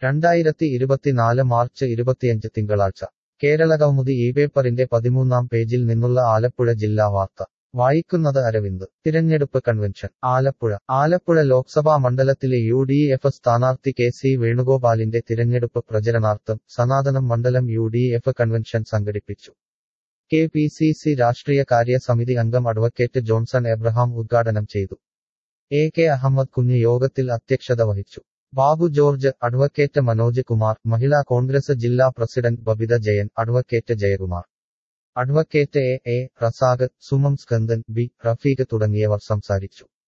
രണ്ടായിരത്തി ഇരുപത്തിനാല് മാർച്ച് ഇരുപത്തിയഞ്ച് തിങ്കളാഴ്ച കേരളകൗമുദി ഈ പേപ്പറിന്റെ പതിമൂന്നാം പേജിൽ നിന്നുള്ള ആലപ്പുഴ ജില്ലാ വാർത്ത വായിക്കുന്നത് അരവിന്ദ് തിരഞ്ഞെടുപ്പ് കൺവെൻഷൻ ആലപ്പുഴ ആലപ്പുഴ ലോക്സഭാ മണ്ഡലത്തിലെ യു ഡി എഫ് സ്ഥാനാർത്ഥി കെ സി വേണുഗോപാലിന്റെ തിരഞ്ഞെടുപ്പ് പ്രചരണാർത്ഥം സനാതനം മണ്ഡലം യു ഡി എഫ് കൺവെൻഷൻ സംഘടിപ്പിച്ചു കെ പി സി സി രാഷ്ട്രീയ കാര്യ സമിതി അംഗം അഡ്വക്കേറ്റ് ജോൺസൺ എബ്രഹാം ഉദ്ഘാടനം ചെയ്തു എ കെ അഹമ്മദ് കുഞ്ഞ് യോഗത്തിൽ അധ്യക്ഷത വഹിച്ചു ബാബു ജോർജ് അഡ്വക്കേറ്റ് മനോജ് കുമാർ മഹിളാ കോൺഗ്രസ് ജില്ലാ president Babitha Jayan advocate Jayakumar advocate A A Razak Sumam Skandan B Rafeeq തുടങ്ങിയവർ സംസാരിച്ചു